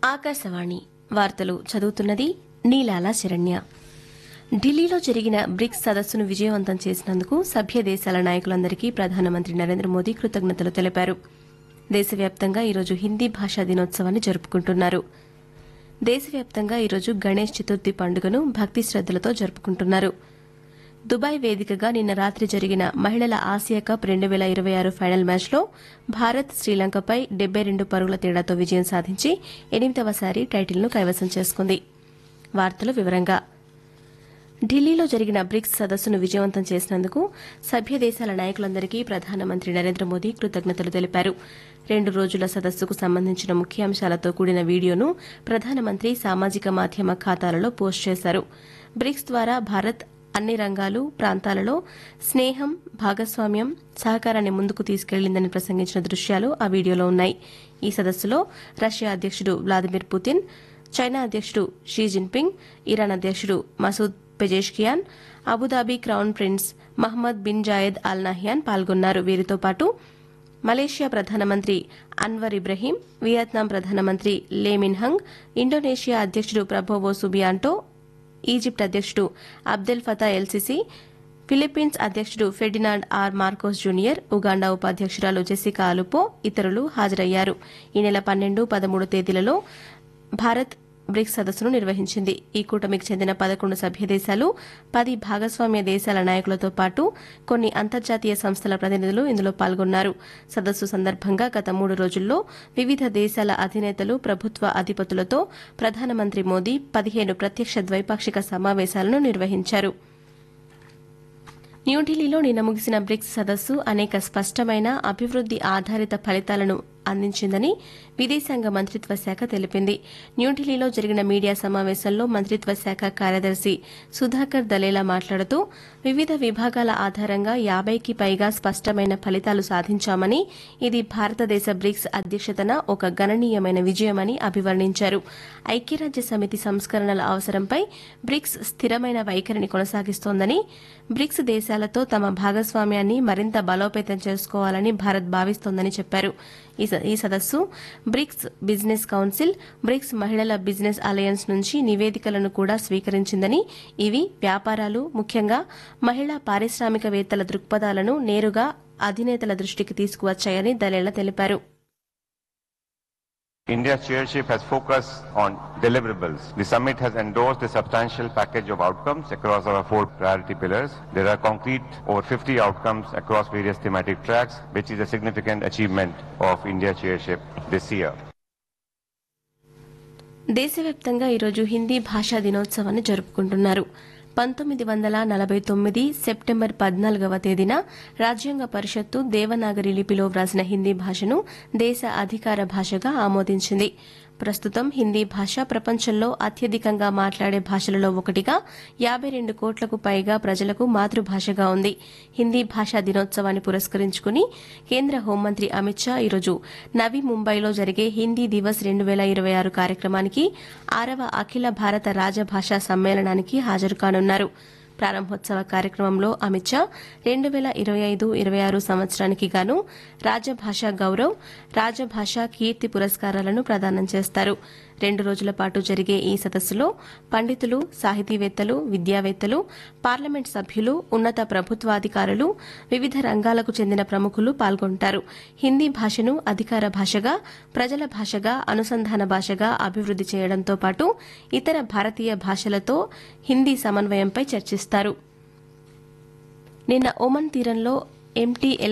ఆకాశవాణి వార్తలు చదువుతున్నది నీలాల శరణ్య ఢిల్లీలో జరిగిన బ్రిక్స్ సదస్సును విజయవంతం చేసినందుకు సభ్య దేశాల నాయకులందరికీ ప్రధానమంత్రి నరేంద్ర మోదీ కృతజ్ఞతలు తెలిపారు దేశవ్యాప్తంగా ఈరోజు హిందీ భాషా దినోత్సవాన్ని జరుపుకుంటున్నారు దేశవ్యాప్తంగా ఈరోజు గణేష్ చతుర్థి పండుగను భక్తి శ్రద్దలతో జరుపుకుంటున్నారు దుబాయ్ వేదికగా నిన్న రాత్రి జరిగిన మహిళల ఆసియా కప్ రెండు వేల ఇరవై ఆరు ఫైనల్ మ్యాచ్లో భారత్ శ్రీలంకపై డెబ్బై రెండు పరుగుల తేడాతో విజయం సాధించి ఎనిమిదవసారి టైటిల్ను కైవసం చేసుకుంది వార్తలు వివరంగా ఢిల్లీలో జరిగిన బ్రిక్స్ సదస్సును విజయవంతం చేసినందుకు సభ్య దేశాల నాయకులందరికీ ప్రధానమంత్రి నరేంద్ర మోదీ కృతజ్ఞతలు తెలిపారు రెండు రోజుల సదస్సుకు సంబంధించిన ముఖ్యాంశాలతో కూడిన వీడియోను ప్రధానమంత్రి సామాజిక మాధ్యమ ఖాతాలలో పోస్ట్ చేశారు బ్రిక్స్ ద్వారా భారత్ అన్ని రంగాలు ప్రాంతాలలో స్నేహం భాగస్వామ్యం సహకారాన్ని ముందుకు తీసుకెళ్లిందని ప్రసంగించిన దృశ్యాలు ఆ వీడియోలో ఉన్నాయి ఈ సదస్సులో రష్యా అధ్యక్షుడు వ్లాదిమిర్ పుతిన్ చైనా అధ్యక్షుడు షీ జిన్పింగ్ ఇరాన్ అధ్యక్షుడు Masoud Pezeshkian Abu Dhabi crown prince Mohammed bin Zayed Al Nahyan పాల్గొన్నారు వీరితో పాటు మలేషియా ప్రధానమంత్రి అన్వర్ ఇబ్రహీం వియత్నాం ప్రధానమంత్రి లే మిన్హంగ్ ఇండోనేషియా అధ్యక్షుడు ప్రభోవో సుబియాంటో ఈజిప్ట్ అధ్యక్షుడు అబ్దెల్ ఫతా ఎల్సిసి ఫిలిప్పీన్స్ అధ్యక్షుడు Ferdinand R Marcos junior Uganda ఉపాధ్యక్షురాలు జెసికా అలుపో ఇతరులు హాజరయ్యారు ఈ నెల పన్నెండు పదమూడు తేదీలలో భారత్ బ్రిక్స్ సదస్సును నిర్వహించింది ఈ కూటమికి చెందిన పదకొండు సభ్య దేశాలు పది భాగస్వామ్య దేశాల నాయకులతో పాటు కొన్ని అంతర్జాతీయ సంస్థల ప్రతినిధులు ఇందులో పాల్గొన్నారు సదస్సు సందర్భంగా గత మూడు రోజుల్లో వివిధ దేశాల అధినేతలు ప్రభుత్వ అధిపతులతో ప్రధానమంత్రి మోదీ పదిహేను ప్రత్యక్ష ద్వైపాక్షిక సమావేశాలను నిర్వహించారు న్యూఢిల్లీలో నిన్న ముగిసిన బ్రిక్స్ సదస్సు అనేక స్పష్టమైన అభివృద్ది ఆధారిత ఫలితాలను అందించిందని విదేశాంగ మంత్రిత్వ శాఖ తెలిపింది న్యూఢిల్లీలో జరిగిన మీడియా సమావేశంలో మంత్రిత్వ శాఖ కార్యదర్శి సుధాకర్ దలేలా మాట్లాడుతూ వివిధ విభాగాల ఆధారంగా యాబైకి పైగా స్పష్టమైన ఫలితాలు సాధించామని ఇది భారతదేశ బ్రిక్స్ అధ్యక్షతన ఒక గణనీయమైన విజయమని అభివర్ణించారు ఐక్యరాజ్య సమితి సంస్కరణల అవసరంపై బ్రిక్స్ స్థిరమైన వైఖరిని కొనసాగిస్తోందని బ్రిక్స్ దేశాలతో తమ భాగస్వామ్యాన్ని మరింత బలోపేతం చేసుకోవాలని భారత్ భావిస్తోందని చెప్పారు ఈ స- ఈ సదస్సు బ్రిక్స్ బిజినెస్ కౌన్సిల్ బ్రిక్స్ మహిళల బిజినెస్ అలయన్స్ నుంచి నివేదికలను కూడా స్వీకరించిందని ఇవి వ్యాపారాలు ముఖ్యంగా మహిళా పారిశ్రామికవేత్తల దృక్పథాలను నేరుగా అధినేతల దృష్టికి తీసుకువచ్చాయని దలేలా తెలిపారు India's chairship has focused on deliverables. The summit has endorsed a substantial package of outcomes across our four priority pillars. There are concrete over 50 outcomes across various thematic tracks, which is a significant achievement of India's chairship this year. దేశవ్యాప్తంగా ఈరోజు హిందీ భాషా దినోత్సవాన్ని జరుపుకుంటున్నారు పంతొమ్మిది వందల నలభై తొమ్మిది September పద్నాలుగవ తేదీన రాజ్యాంగ పరిషత్తు దేవనాగరి లిపిలో వ్రాసిన హిందీ భాషను దేశ అధికార భాషగా ఆమోదించింది ప్రస్తుతం హిందీ భాష ప్రపంచంలో అత్యధికంగా మాట్లాడే భాషలలో ఒకటిగా యాబై రెండు కోట్లకు పైగా ప్రజలకు మాతృభాషగా ఉంది హిందీ భాషా దినోత్సవాన్ని పురస్కరించుకుని కేంద్ర హోంమంత్రి అమిత్ షా ఈరోజు నవీ ముంబైలో జరిగే హిందీ దివస్ రెండు వేల ఇరవై ఆరు కార్యక్రమానికి ఆరవ అఖిల భారత రాజభాషా సమ్మేళనానికి హాజరు కానున్నారు ప్రారంభోత్సవ కార్యక్రమంలో అమిత్ షా రెండు వేల ఇరవై ఐదు ఇరవై ఆరు సంవత్సరానికి గాను రాజభాషా గౌరవ్ రాజభాషా కీర్తి పురస్కారాలను ప్రదానం చేస్తారు రెండు రోజుల పాటు జరిగే ఈ సదస్సులో పండితులు సాహితీవేత్తలు విద్యావేత్తలు పార్లమెంట్ సభ్యులు ఉన్నత ప్రభుత్వాధికారులు వివిధ రంగాలకు చెందిన ప్రముఖులు పాల్గొంటారు హిందీ భాషను అధికార భాషగా ప్రజల భాషగా అనుసంధాన భాషగా అభివృద్ది చేయడంతో పాటు ఇతర భారతీయ భాషలతో హిందీ సమన్వయంపై చర్చిస్తారు నిన్న ఒమన్ తీరంలో ఎంటీఎల్